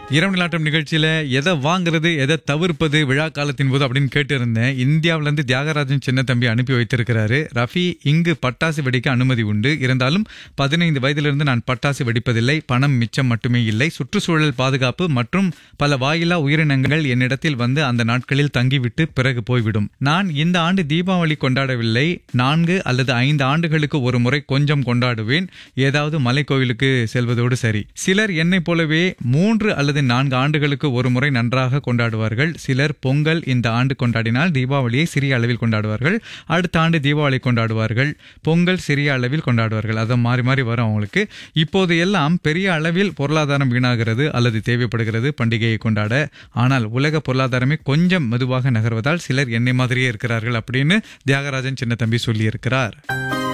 இரவு நிலாட்டம் நிகழ்ச்சியில எதை வாங்குறது எதை தவிர்ப்பது விழா காலத்தின் போது அப்படின்னு கேட்டு இருந்தேன் இந்தியாவில இருந்து தியாகராஜன் சின்ன தம்பி அனுப்பி வைத்திருக்கிறாரு ரஃபி இங்கு பட்டாசு வெடிக்க அனுமதி உண்டு இருந்தாலும் பதினைந்து வயதிலிருந்து நான் பட்டாசு வெடிப்பதில்லை பணம் மிச்சம் மட்டுமே இல்லை சுற்றுச்சூழல் பாதுகாப்பு மற்றும் பல வாயிலா உயிரினங்கள் என்னிடத்தில் வந்து அந்த நாட்களில் தங்கிவிட்டு பிறகு போய்விடும் நான் இந்த ஆண்டு தீபாவளி கொண்டாடவில்லை நான்கு அல்லது ஐந்து ஆண்டுகளுக்கு ஒரு முறை கொஞ்சம் கொண்டாடுவேன் ஏதாவது மலை கோவிலுக்கு செல்வதோடு சரி சிலர் என்னை போலவே மூன்று அல்லது நான்கு ஆண்டுகளுக்கு ஒரு முறை நன்றாக கொண்டாடுவார்கள் சிலர் பொங்கல் இந்த ஆண்டு கொண்டாடினால் தீபாவளியை சிறிய அளவில் கொண்டாடுவார்கள் அடுத்த ஆண்டு தீபாவளி கொண்டாடுவார்கள் பொங்கல் சிறிய அளவில் கொண்டாடுவார்கள் அதை மாறி மாறி வரும் அவங்களுக்கு இப்போது எல்லாம் பெரிய அளவில் பொருளாதாரம் வீணாகிறது அல்லது தேவைப்படுகிறது பண்டிகையை கொண்டாட ஆனால் உலக பொருளாதாரமே கொஞ்சம் மெதுவாக நகர்வதால் சிலர் என்னை மாதிரியே இருக்கிறார்கள் அப்படின்னு தியாகராஜன் சின்ன தம்பி சொல்லியிருக்கிறார்